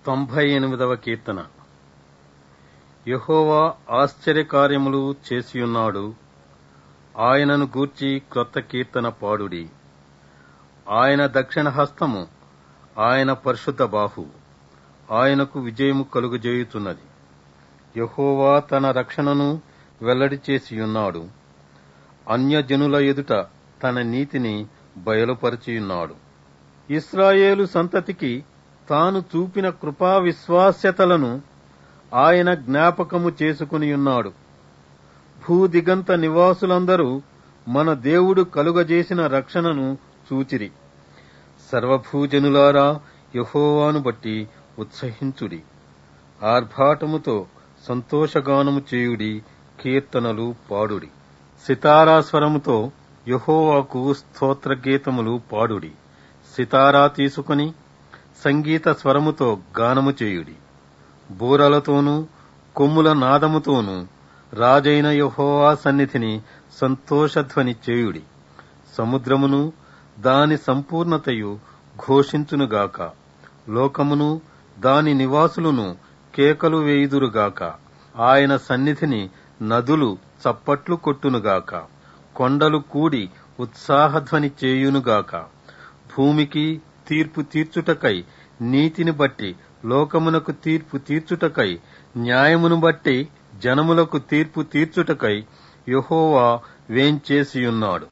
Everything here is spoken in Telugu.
తొంభై ఎనిమిదవ కీర్తన యెహోవా ఆశ్చర్యకార్యములు చేసియున్నాడు ఆయనను గూర్చి క్రొత్త కీర్తన పాడుడి ఆయన దక్షిణ హస్తము ఆయన పరిశుద్ధ బాహు ఆయనకు విజయము కలుగజేయుచున్నది యెహోవా తన రక్షణను వెల్లడి చేసియున్నాడు అన్యజనుల ఎదుట తన నీతిని బయలుపరచియున్నాడు ఇస్రాయేలు సంతతికి తాను చూపిన కృపా విశ్వాస్యతలను ఆయన జ్ఞాపకము చేసుకునియున్నాడు భూదిగంత నివాసులందరూ మన దేవుడు కలుగజేసిన రక్షణను చూచిరి సర్వభూజనులారా యహోవాను బట్టి ఉత్సహించుడి ఆర్భాటముతో సంతోషగానము చేయుడి కీర్తనలు పాడుడి సితారాస్వరముతో యహోవాకు స్తోత్ర గీతములు పాడుడి సితారా తీసుకుని సంగీత స్వరముతో గానము చేయుడి బూరలతోనూ కొమ్ముల నాదముతోనూ రాజైన యహోవా సన్నిధిని సంతోషధ్వని చేయుడి సముద్రమును దాని సంపూర్ణతయు ఘోషించునుగాక లోకమును దాని నివాసులను కేకలు వేయుదురుగాక ఆయన సన్నిధిని నదులు చప్పట్లు కొట్టునుగాక కొండలు కూడి ఉత్సాహధ్వని చేయునుగాక భూమికి తీర్పు తీర్చుటకై నీతిని బట్టి లోకమునకు తీర్పు తీర్చుటకై న్యాయమును బట్టి జనములకు తీర్పు తీర్చుటకై యెహోవా వేంచేసియున్నాడు